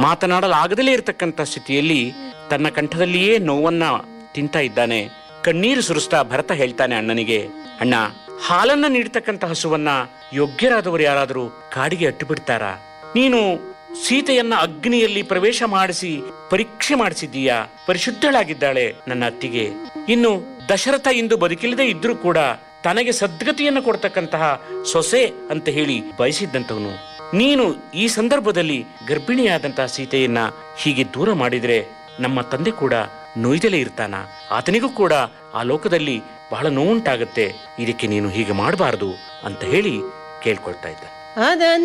ಮಾತನಾಡಲಾಗದಲೇ ಇರತಕ್ಕಂತ ಸ್ಥಿತಿಯಲ್ಲಿ ತನ್ನ ಕಂಠದಲ್ಲಿಯೇ ನೋವನ್ನ ತಿಂತ ಇದ್ದಾನೆ ಕಣ್ಣೀರು ಸುರಿಸ್ತಾ ಭರತ ಹೇಳ್ತಾನೆ ಅಣ್ಣನಿಗೆ ಅಣ್ಣ ಹಾಲನ್ನ ನೀಡ್ತಕ್ಕಂತ ಹಸುವನ್ನ ಯೋಗ್ಯರಾದವರು ಯಾರಾದರೂ ಕಾಡಿಗೆ ಅಟ್ಟು ಬಿಡ್ತಾರಾ ನೀನು ಸೀತೆಯನ್ನ ಅಗ್ನಿಯಲ್ಲಿ ಪ್ರವೇಶ ಮಾಡಿಸಿ ಪರೀಕ್ಷೆ ಮಾಡಿಸಿದ್ದೀಯಾ ಪರಿಶುದ್ಧಳಾಗಿದ್ದಾಳೆ ನನ್ನ ಅತ್ತಿಗೆ ಇನ್ನು ದಶರಥ ಇಂದು ಬದುಕಿಲ್ಲದೆ ಇದ್ರೂ ಕೂಡ ತನಗೆ ಸದ್ಗತಿಯನ್ನು ಕೊಡ್ತಕ್ಕಂತಹ ಸೊಸೆ ಅಂತ ಹೇಳಿ ಬಯಸಿದ್ದಂತವನು ನೀನು ಈ ಸಂದರ್ಭದಲ್ಲಿ ಗರ್ಭಿಣಿಯಾದಂತಹ ಸೀತೆಯನ್ನ ಹೀಗೆ ದೂರ ಮಾಡಿದ್ರೆ ನಮ್ಮ ತಂದೆ ಕೂಡ ನೋಯ್ದಲೇ ಇರ್ತಾನ ಆತನಿಗೂ ಕೂಡ ಆ ಲೋಕದಲ್ಲಿ ಬಹಳ ನೋವುಂಟಾಗತ್ತೆ ಇದಕ್ಕೆ ನೀನು ಹೀಗೆ ಮಾಡಬಾರದು ಅಂತ ಹೇಳಿ ಕೇಳ್ಕೊಳ್ತಾ ಇದ್ದ ಅದ